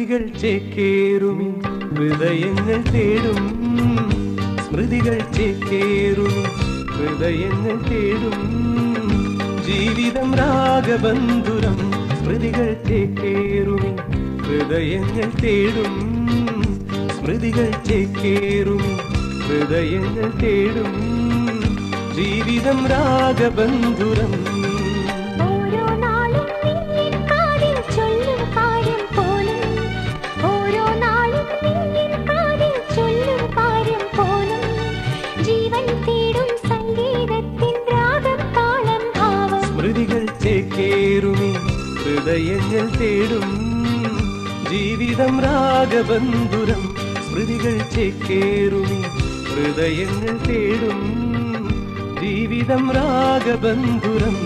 സ്മൃതികൾ ചേക്കേറുമി ഹൃദയങ്ങൾ തേടും സ്മൃതികൾ ചേക്കേറുമി ഹൃദയങ്ങൾ തേടും ജീവിതം രാഗബന്ധുരം സ്മൃതികൾ ചേക്കേറുമി ഹൃദയങ്ങൾ തേടും സ്മൃതികൾ ചേക്കേറുമി ഹൃദയങ്ങൾ തേടും ജീവിതം രാഗബന്ധുരം ഓരോ നാളും നിന്നിൻ കാതിൽ ചൊല്ലും കാര്യം പോലും ഓരോ നാളും നിന്നിൻ കാതിൽ ചൊല്ലും കാര്യം പോലും ജീവൻ തേടും സംഗീതത്തിൻ രാഗം താളം ഭാവം സ്മൃതികൾ ചേക്കേറുമി ഹൃദയങ്ങൾ തേടും ജീവിതം രാഗബന്ധുരം സ്മൃതികൾ ചേക്കേറുമി ഹൃദയങ്ങൾ തേടും ജീവിതം രാഗബന്ധുരം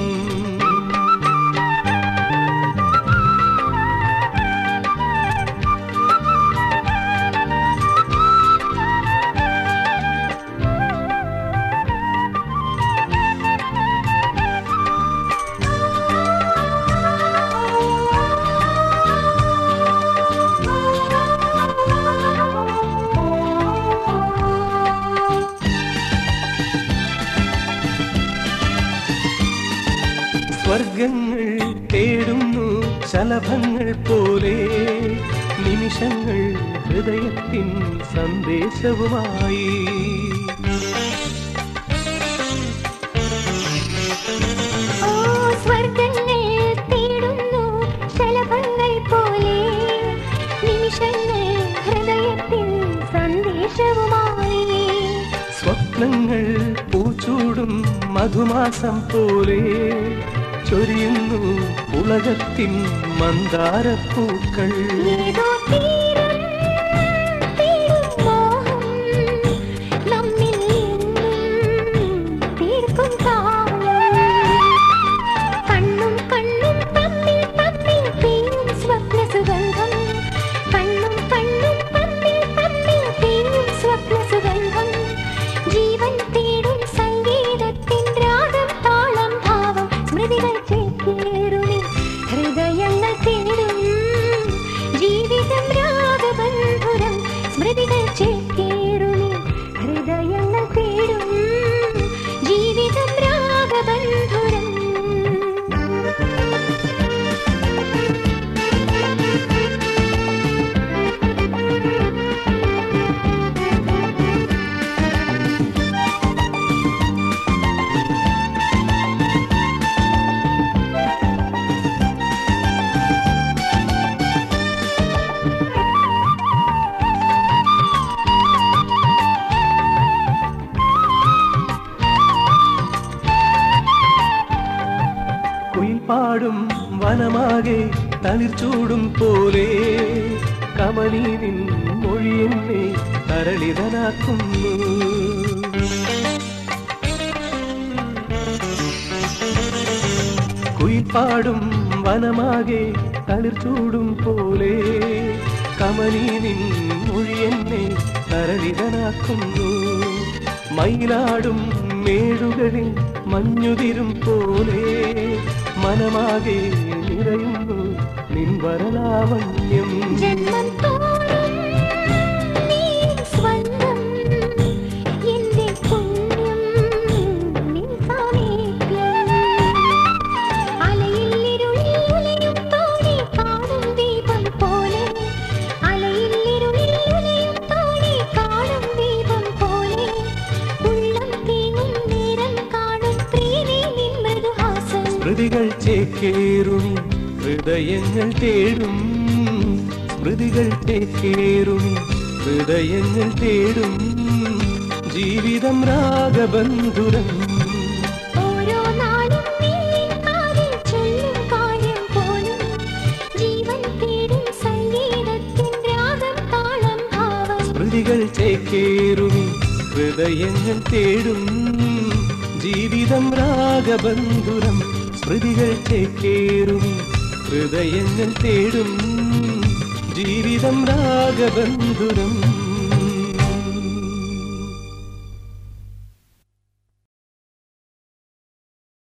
സ്വർഗങ്ങൾ തേടുന്നു ശലഭങ്ങൾ പോലെ നിമിഷങ്ങൾ ഹൃദയത്തിൻ സന്ദേശവുമായി ഓ സ്വർഗങ്ങൾ തേടുന്നു ശലഭങ്ങൾ പോലെ നിമിഷങ്ങൾ ഹൃദയത്തിൽ സന്ദേശവുമായി സ്വപ്നങ്ങൾ പൂച്ചൂടും മധുമാസം പോലെ ചൊരിയുന്നു ഉലകത്തിൻ മന്ദാരപ്പൂക്കൾ ഏതോ തീരം തേടും മോഹം നമ്മിൽ നിന്നും തീർക്കും കാലം കണ്ണും കണ്ണും തമ്മിൽ തമ്മിൽ പെയ്യും സ്വപ്ന സുഗന്ധം കണ്ണും കണ്ണും തമ്മിൽ തമ്മിൽ പെയ്യും സ്വപ്ന സുഗന്ധം ജീവൻ തേടും സംഗീതത്തിൻ രാഗം താളം ഭാവം സ്മൃതികൾ ചേക്കേറുമി ഹൃദയങ്ങൾ തേടും ജീവിതം രാഗബന്ധുരം സ്മൃതികൾ ചേക്കേറുമി ഹൃദയങ്ങൾ തേടും ജീവിതം രാഗബന്ധുരം കുയിൽ പാടും വനമാകെ തളിർച്ചൂടും പോലെ കമനീനിൻ മൊഴി എന്നെ തരളിതനാക്കുന്നു കുയിൽ പാടും വനമാകെ തളിർച്ചൂടും പോലെ കമനീനിൻ മൊഴി എന്നെ തരളിതനാക്കുന്നു മയിലാടും മേടുകളിൽ മഞ്ഞുതിരും പോലെ മനമാകെ നിറയുന്നു നിൻവരലാവണ്യം ജന്മം തോറും നീ സ്വന്തം എന്റെ പുണ്യം നിൻ സാമീപ്യം അലയിൽ ഇരുളിൽ ഉലയും തോണി കാണും ദീപം പോലെ അലയിൽ ഇരുളിൽ ഉലയും തോണി കാണും ദീപം പോലെ ഉള്ളം തീങ്ങും നേരം കാണും പ്രിയനേ നിൻ മൃദുഹാസം സ്മൃതികൾ ചേക്കേറുമി ഹൃദയങ്ങൾ തേടും സ്മൃതികൾ ചേക്കേറുമി ഹൃദയങ്ങൾ തേടും ജീവിതം രാഗബന്ധുരം ഓരോ നാളും നിന്നിൻ കാതിൽ ചൊല്ലും കാര്യം പോലും ജീവൻ തേടും സംഗീതത്തിൻ രാഗം താളം ഭാവം സ്മൃതികൾ ചേക്കേറുമി ഹൃദയങ്ങൾ തേടും ജീവിതം രാഗബന്ധുരം സ്മൃതികൾ ചേക്കേറുമി ഹൃദയങ്ങൾ തേടും ജീവിതം രാഗബന്ധുരം